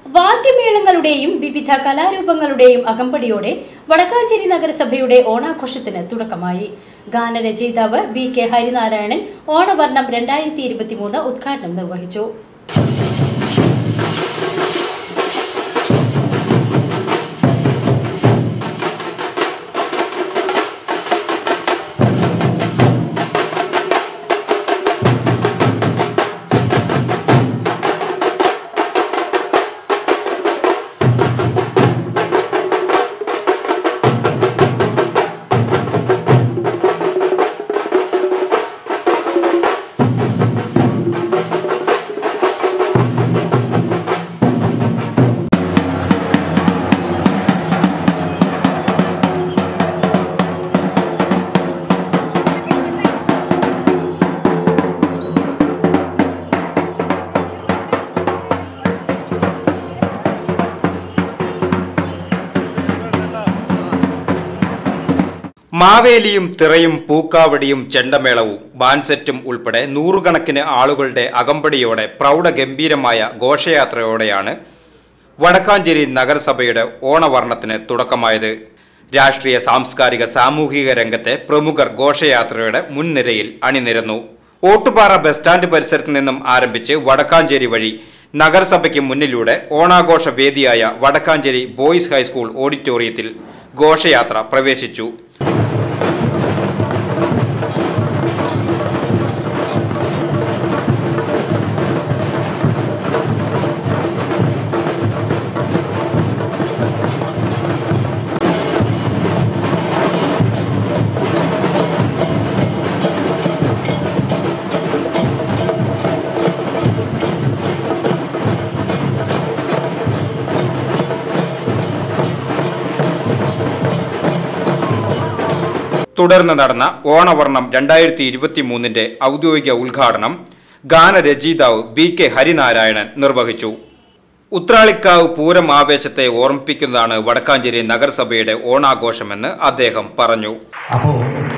വാദ്യമേളങ്ങളുടെയും വിവിധ കലാരൂപങ്ങളുടെയും അകമ്പടിയോടെ വടക്കാഞ്ചേരി നഗരസഭയുടെ ഓണാഘോഷത്തിന് തുടക്കമായി ഗാനരചയിതാവ് വി കെ ഹരിനാരായണൻ ഓണവർണ്ണം രണ്ടായിരത്തി ഇരുപത്തിമൂന്ന് ഉദ്ഘാടനം നിർവഹിച്ചു മാവേലിയും തിറയും പൂക്കാവടിയും ചെണ്ടമേളവും ബാൻസെറ്റും ഉൾപ്പെടെ നൂറുകണക്കിന് ആളുകളുടെ അകമ്പടിയോടെ പ്രൗഢഗംഭീരമായ ഘോഷയാത്രയോടെയാണ് വടക്കാഞ്ചേരി നഗരസഭയുടെ ഓണവർണ്ണത്തിന് തുടക്കമായത് രാഷ്ട്രീയ സാംസ്കാരിക സാമൂഹിക രംഗത്തെ പ്രമുഖർ ഘോഷയാത്രയുടെ മുൻനിരയിൽ അണിനിരന്നു ഓട്ടുപാറ ബസ് സ്റ്റാൻഡ് പരിസരത്ത് നിന്നും ആരംഭിച്ച് വടക്കാഞ്ചേരി വഴി നഗരസഭയ്ക്ക് മുന്നിലൂടെ ഓണാഘോഷ വേദിയായ വടക്കാഞ്ചേരി ബോയ്സ് ഹൈസ്കൂൾ ഓഡിറ്റോറിയത്തിൽ ഘോഷയാത്ര പ്രവേശിച്ചു തുടർന്ന് നടന്ന ഓണവർണ്ണം രണ്ടായിരത്തി ഇരുപത്തി മൂന്നിന്റെ ഔദ്യോഗിക ഉദ്ഘാടനം ഗാനരചയിതാവ് ബി കെ ഹരിനാരായണൻ നിർവഹിച്ചു ഉത്രാളിക്കാവ് പൂരം ആവേശത്തെ ഓർമ്മിപ്പിക്കുന്നതാണ് വടക്കാഞ്ചേരി നഗരസഭയുടെ ഓണാഘോഷമെന്ന് അദ്ദേഹം പറഞ്ഞു അപ്പോൾ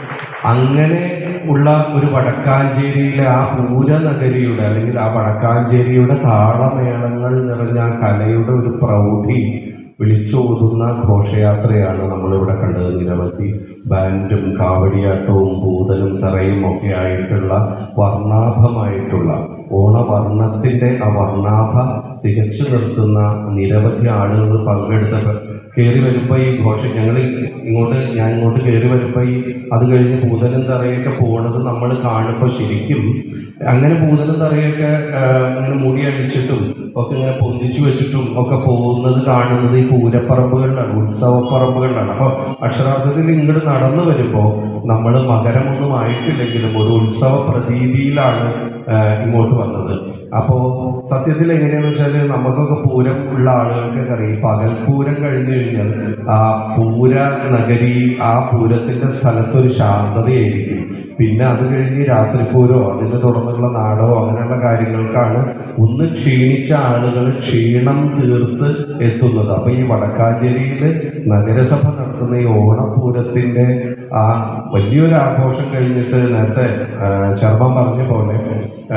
അങ്ങനെ ഉള്ള ഒരു വടക്കാഞ്ചേരിയിലെ ആ പൂരനഗരിയുടെ അല്ലെങ്കിൽ ആ വടക്കാഞ്ചേരിയുടെ താളമേളങ്ങൾ നിറഞ്ഞ ആ കലയുടെ ഒരു പ്രൗഢി വിളിച്ചോതുന്ന ഘോഷയാത്രയാണ് നമ്മളിവിടെ കണ്ടത് നിരവധി ബാൻഡും കാവടിയാട്ടവും പൂതലും തറയും ഒക്കെ ആയിട്ടുള്ള വർണ്ണാഭമായിട്ടുള്ള ഓണവർണ്ണത്തിൻ്റെ ആ വർണ്ണാഭ തികച്ചു നിർത്തുന്ന നിരവധി ആളുകൾ പങ്കെടുത്ത കയറി വരുമ്പോൾ ഈ ഘോഷം ഞങ്ങൾ ഇങ്ങോട്ട് ഞാൻ ഇങ്ങോട്ട് കയറി വരുമ്പോൾ ഈ അത് കഴിഞ്ഞ് പൂതലും തറയൊക്കെ പോണത് നമ്മൾ കാണുമ്പോൾ ശരിക്കും അങ്ങനെ പൂതലും തറയൊക്കെ ആ, ഇങ്ങനെ മുടി അഴിച്ചിട്ടും ഒക്കെ ഇങ്ങനെ പൊന്തിച്ചു വെച്ചിട്ടും ഒക്കെ പോകുന്നത് കാണുന്നത് ഈ പൂരപ്പറമ്പുകളിലാണ് ഉത്സവപ്പറമ്പുകളിലാണ് അപ്പോൾ അക്ഷരാർത്ഥത്തിൽ ഇങ്ങോട്ട് നടന്നു വരുമ്പോൾ നമ്മൾ മകരമൊന്നും ആയിട്ടില്ലെങ്കിലും ഒരു ഉത്സവ പ്രതീതിയിലാണ് ആ, ഇങ്ങോട്ട് വന്നത് അപ്പോൾ സത്യത്തിൽ എങ്ങനെയാന്ന് വെച്ചാൽ നമുക്കൊക്കെ പൂരം ഉള്ള ആളുകൾക്കൊക്കെ അറിയാം ഈ പകൽപൂരം കഴിഞ്ഞു കഴിഞ്ഞാൽ ആ പൂര നഗരി ആ പൂരത്തിന്റെ സ്ഥലത്തൊരു ശാന്തതയായിരിക്കും പിന്നെ അത് കഴിഞ്ഞ് രാത്രിപൂരോ അതിനെ തുടർന്നുള്ള നാടോ അങ്ങനെയുള്ള കാര്യങ്ങൾക്കാണ് ഒന്ന് ക്ഷീണിച്ച ആളുകൾ ക്ഷീണം തീർത്ത് എത്തുന്നത് അപ്പൊ ഈ വടക്കാഞ്ചേരിയിൽ നഗരസഭ നടത്തുന്ന ഈ ഓണപ്പൂരത്തിന്റെ ആ വലിയൊരു ആഘോഷം കഴിഞ്ഞിട്ട് നേരത്തെ ആ, ചർമ്മം പറഞ്ഞ പോലെ ആ,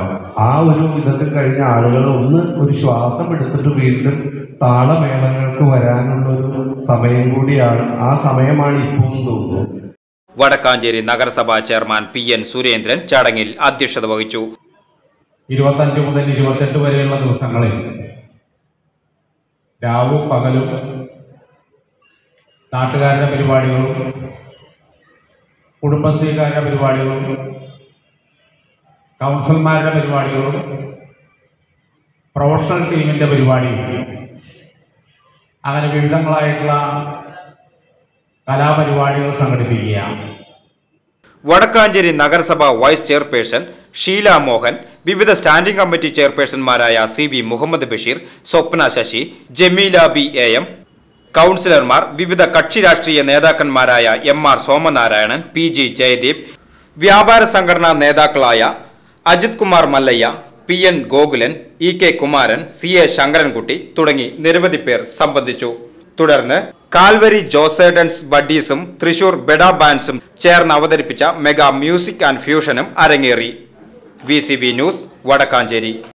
ആ ഒരു ഇതൊക്കെ കഴിഞ്ഞ ആളുകൾ ഒന്ന് ഒരു ശ്വാസം എടുത്തിട്ട് വീണ്ടും താളമേളങ്ങൾക്ക് വരാനുള്ള ഒരു സമയം കൂടിയാണ് ആ സമയമാണ് ഇപ്പോൾ എന്ന് തോന്നുന്നു വടക്കാഞ്ചേരി നഗരസഭാ ചെയർമാൻ പി എൻ സുരേന്ദ്രൻ ചടങ്ങിൽ അധ്യക്ഷത വഹിച്ചു ഇരുപത്തഞ്ച് മുതൽ ഇരുപത്തെട്ട് വരെയുള്ള ദിവസങ്ങളിൽ രാവും പകലും നാട്ടുകാരുടെ പരിപാടികളും കുടുംബശ്രീകാരുടെ പരിപാടികളും കൗൺസിലർമാരുടെ പരിപാടികളും പ്രൊഫഷണൽ ടീമിൻ്റെ പരിപാടിയും അങ്ങനെ വിവിധങ്ങളായിട്ടുള്ള കലാപരിപാടികൾ സംഘടിപ്പിക്കുകയാണ് വടക്കാഞ്ചേരി നഗരസഭ വൈസ് ചെയർപേഴ്സൺ ഷീല മോഹൻ വിവിധ സ്റ്റാൻഡിംഗ് കമ്മിറ്റി ചെയർപേഴ്സൺമാരായ C V Muhammad Basheer Swapna Sasi Jameela B A M കൗൺസിലർമാർ വിവിധ കക്ഷി രാഷ്ട്രീയ നേതാക്കന്മാരായ M R Somanarayanan P G Jayadeep വ്യാപാര സംഘടനാ നേതാക്കളായ Ajith Kumar Mallayya P N Gokulan E K Kumaran C A Sankarankutty തുടങ്ങി നിരവധി പേർ സംബന്ധിച്ചു തുടർന്ന് കാൽവരി ജോസേഡൻസ് ബഡീസും തൃശൂർ ബെഡ ബാൻഡ്സും ചേർന്ന് അവതരിപ്പിച്ച മെഗാ മ്യൂസിക് ആൻഡ് ഫ്യൂഷനും അരങ്ങേറി വി ന്യൂസ് വടക്കാഞ്ചേരി